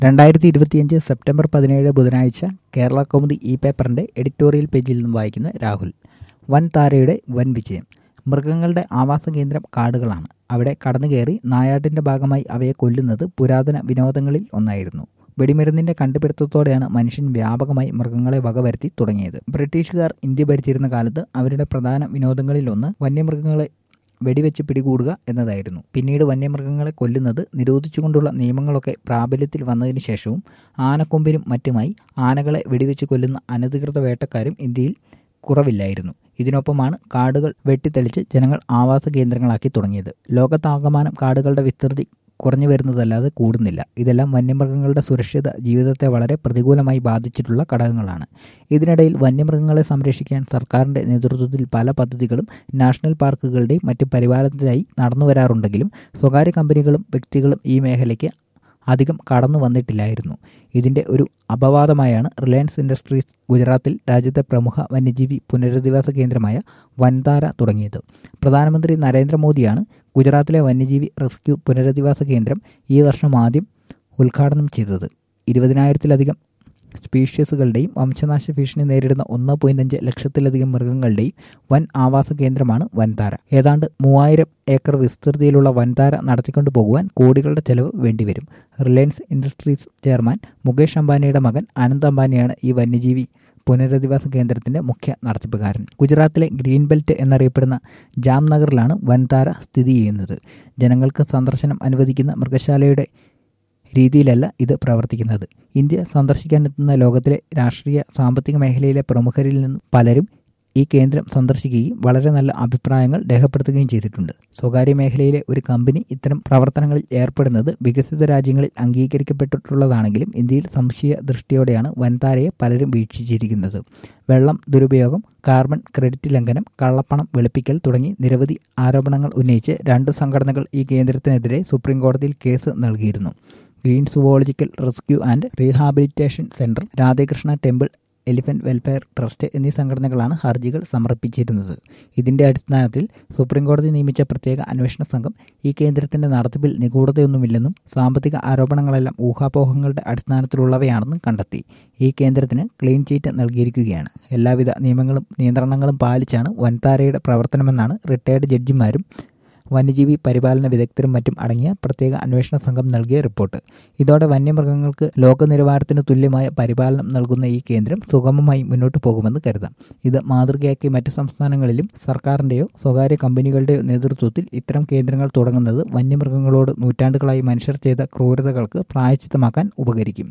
രണ്ടായിരത്തി ഇരുപത്തിയഞ്ച് സെപ്റ്റംബർ പതിനേഴ് ബുധനാഴ്ച കേരള കൗമുദി ഇ പേപ്പറിന്റെ എഡിറ്റോറിയൽ പേജിൽ നിന്നും വായിക്കുന്ന രാഹുൽ വൻ താരയുടെ വൻ വിജയം മൃഗങ്ങളുടെ ആവാസ കേന്ദ്രം കാടുകളാണ് അവിടെ കടന്നുകയറി നായാട്ടിന്റെ ഭാഗമായി അവയെ കൊല്ലുന്നത് പുരാതന വിനോദങ്ങളിൽ ഒന്നായിരുന്നു വെടിമരുന്നിന്റെ കണ്ടുപിടുത്തത്തോടെയാണ് മനുഷ്യൻ വ്യാപകമായി മൃഗങ്ങളെ വകവരുത്തി തുടങ്ങിയത് ബ്രിട്ടീഷുകാർ ഇന്ത്യ ഭരിച്ചിരുന്ന കാലത്ത് അവരുടെ പ്രധാന വിനോദങ്ങളിലൊന്ന് വന്യമൃഗങ്ങളെ വെടിവെച്ച് പിടികൂടുക എന്നതായിരുന്നു പിന്നീട് വന്യമൃഗങ്ങളെ കൊല്ലുന്നത് നിരോധിച്ചുകൊണ്ടുള്ള നിയമങ്ങളൊക്കെ പ്രാബല്യത്തിൽ വന്നതിന് ശേഷവും ആനക്കൊമ്പിനും മറ്റുമായി ആനകളെ വെടിവെച്ച് കൊല്ലുന്ന അനധികൃത വേട്ടക്കാരും ഇന്ത്യയിൽ കുറവില്ലായിരുന്നു ഇതിനൊപ്പമാണ് കാടുകൾ വെട്ടിത്തെളിച്ച് ജനങ്ങൾ ആവാസ കേന്ദ്രങ്ങളാക്കി തുടങ്ങിയത് ലോകത്താകമാനം കാടുകളുടെ വിസ്തൃതി കുറഞ്ഞു വരുന്നതല്ലാതെ കൂടുന്നില്ല ഇതെല്ലാം വന്യമൃഗങ്ങളുടെ സുരക്ഷിത ജീവിതത്തെ വളരെ പ്രതികൂലമായി ബാധിച്ചിട്ടുള്ള ഘടകങ്ങളാണ് ഇതിനിടയിൽ വന്യമൃഗങ്ങളെ സംരക്ഷിക്കാൻ സർക്കാരിന്റെ നേതൃത്വത്തിൽ പല പദ്ധതികളും നാഷണൽ പാർക്കുകളുടെയും മറ്റ് പരിപാലനത്തിനായി നടന്നു വരാറുണ്ടെങ്കിലും സ്വകാര്യ കമ്പനികളും വ്യക്തികളും ഈ മേഖലയ്ക്ക് അധികം കടന്നു വന്നിട്ടില്ലായിരുന്നു ഇതിന്റെ ഒരു അപവാദമായാണ് റിലയൻസ് ഇൻഡസ്ട്രീസ് ഗുജറാത്തിൽ രാജ്യത്തെ പ്രമുഖ വന്യജീവി പുനരധിവാസ കേന്ദ്രമായ വൻതാര തുടങ്ങിയത് പ്രധാനമന്ത്രി നരേന്ദ്രമോദിയാണ് ഗുജറാത്തിലെ വന്യജീവി റെസ്ക്യൂ പുനരധിവാസ കേന്ദ്രം ഈ വർഷം ആദ്യം ഉദ്ഘാടനം ചെയ്തത് ഇരുപതിനായിരത്തിലധികം സ്പീഷ്യസുകളുടെയും വംശനാശ ഭീഷണി നേരിടുന്ന ഒന്ന് പോയിന്റ് അഞ്ച് ലക്ഷത്തിലധികം മൃഗങ്ങളുടെയും വൻ ആവാസ കേന്ദ്രമാണ് വൻതാര ഏതാണ്ട് മൂവായിരം ഏക്കർ വിസ്തൃതിയിലുള്ള വൻതാര നടത്തിക്കൊണ്ടു പോകുവാൻ കോടികളുടെ ചെലവ് വേണ്ടിവരും റിലയൻസ് ഇൻഡസ്ട്രീസ് ചെയർമാൻ മുകേഷ് അംബാനിയുടെ മകൻ അനന്ത് അംബാനിയാണ് ഈ വന്യജീവി പുനരധിവാസ കേന്ദ്രത്തിന്റെ മുഖ്യ നടത്തിപ്പുകാരൻ ഗുജറാത്തിലെ ഗ്രീൻ ബെൽറ്റ് എന്നറിയപ്പെടുന്ന ജാംനഗറിലാണ് വൻതാര സ്ഥിതി ചെയ്യുന്നത് ജനങ്ങൾക്ക് സന്ദർശനം അനുവദിക്കുന്ന മൃഗശാലയുടെ രീതിയിലല്ല ഇത് പ്രവർത്തിക്കുന്നത് ഇന്ത്യ സന്ദർശിക്കാനെത്തുന്ന ലോകത്തിലെ രാഷ്ട്രീയ സാമ്പത്തിക മേഖലയിലെ പ്രമുഖരിൽ നിന്ന് പലരും ഈ കേന്ദ്രം സന്ദർശിക്കുകയും വളരെ നല്ല അഭിപ്രായങ്ങൾ രേഖപ്പെടുത്തുകയും ചെയ്തിട്ടുണ്ട് സ്വകാര്യ മേഖലയിലെ ഒരു കമ്പനി ഇത്തരം പ്രവർത്തനങ്ങളിൽ ഏർപ്പെടുന്നത് വികസിത രാജ്യങ്ങളിൽ അംഗീകരിക്കപ്പെട്ടിട്ടുള്ളതാണെങ്കിലും ഇന്ത്യയിൽ സംശയ ദൃഷ്ടിയോടെയാണ് വൻതാരയെ പലരും വീക്ഷിച്ചിരിക്കുന്നത് വെള്ളം ദുരുപയോഗം കാർബൺ ക്രെഡിറ്റ് ലംഘനം കള്ളപ്പണം വെളുപ്പിക്കൽ തുടങ്ങി നിരവധി ആരോപണങ്ങൾ ഉന്നയിച്ച് രണ്ട് സംഘടനകൾ ഈ കേന്ദ്രത്തിനെതിരെ സുപ്രീംകോടതിയിൽ കേസ് നൽകിയിരുന്നു green zoological rescue and rehabilitation centre Radhe Krishna temple elephant welfare trust എന്നീ സംഘടനകളാണ് ഹർജികൾ സമർപ്പിച്ചിരുന്നത് ഇതിന്റെ അടിസ്ഥാനത്തിൽ സുപ്രീംകോടതി നിയമിച്ച പ്രത്യേക അന്വേഷണ സംഘം ഈ കേന്ദ്രത്തിന്റെ നടത്തിപ്പിൽ നിഗൂഢതയൊന്നുമില്ലെന്നും സാമ്പത്തിക ആരോപണങ്ങളെല്ലാം ഊഹാപോഹങ്ങളുടെ അടിസ്ഥാനത്തിലുള്ളവയാണെന്നും കണ്ടെത്തി ഈ കേന്ദ്രത്തിന് ക്ലീൻ ചീറ്റ് നൽകിയിരിക്കുകയാണ് എല്ലാവിധ നിയമങ്ങളും നിയന്ത്രണങ്ങളും പാലിച്ചാണ് വൻതാരയുടെ പ്രവർത്തനമെന്നാണ് റിട്ടയർഡ് ജഡ്ജിമാരും വന്യജീവി പരിപാലന വിദഗ്ധരും മറ്റും അടങ്ങിയ പ്രത്യേക അന്വേഷണ സംഘം നൽകിയ റിപ്പോർട്ട് ഇതോടെ വന്യമൃഗങ്ങൾക്ക് ലോക നിലവാരത്തിന് തുല്യമായ പരിപാലനം നൽകുന്ന ഈ കേന്ദ്രം സുഗമമായി മുന്നോട്ട് പോകുമെന്ന് കരുതാം ഇത് മാതൃകയാക്കി മറ്റ് സംസ്ഥാനങ്ങളിലും സർക്കാരിന്റെയോ സ്വകാര്യ കമ്പനികളുടെയോ നേതൃത്വത്തിൽ ഇത്തരം കേന്ദ്രങ്ങൾ തുടങ്ങുന്നത് വന്യമൃഗങ്ങളോട് നൂറ്റാണ്ടുകളായി മനുഷ്യർ ചെയ്ത ക്രൂരതകൾക്ക് പ്രായച്ചിത്തമാക്കാൻ ഉപകരിക്കും